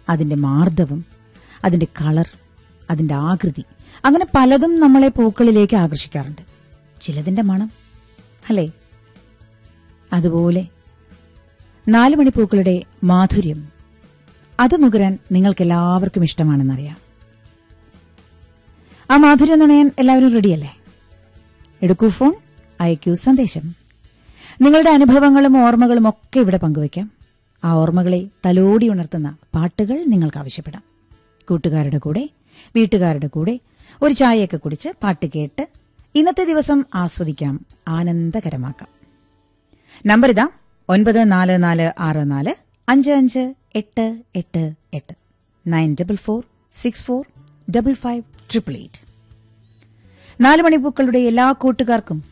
അതിന്റെ മാർദ്ദവം അതിന്റെ കളർ അതിന്റെ ആകൃതി അങ്ങനെ പലതും നമ്മളെ പൂക്കളിലേക്ക് ആകർഷിക്കാറുണ്ട് ചിലതിന്റെ മണം അല്ലേ അതുപോലെ നാലു മണിപ്പൂക്കളുടെ മാധുര്യം അത് നുകരാൻ നിങ്ങൾക്കെല്ലാവർക്കും ഇഷ്ടമാണെന്നറിയാം ആ മാധുര്യം നുണയാൻ എല്ലാവരും റെഡിയല്ലേ എടുക്കൂ ഫോൺ അയക്കൂ സന്ദേശം നിങ്ങളുടെ അനുഭവങ്ങളും ഓർമ്മകളും ഒക്കെ ഇവിടെ പങ്കുവയ്ക്കാം ആ ഓർമ്മകളെ തലോടി ഉണർത്തുന്ന പാട്ടുകൾ നിങ്ങൾക്ക് ആവശ്യപ്പെടാം കൂട്ടുകാരുടെ കൂടെ വീട്ടുകാരുടെ കൂടെ ഒരു ചായയൊക്കെ കുടിച്ച് പാട്ട് കേട്ട് ഇന്നത്തെ ദിവസം ആസ്വദിക്കാം ആനന്ദകരമാക്കാം നമ്പർ ഇതാ ഒൻപത് നാല് നാല് ആറ് നാല് അഞ്ച് അഞ്ച് എട്ട് എട്ട് എട്ട് nine double four six four double five triple eight നാല് മണിപ്പൂക്കളുടെ എല്ലാ കൂട്ടുകാർക്കും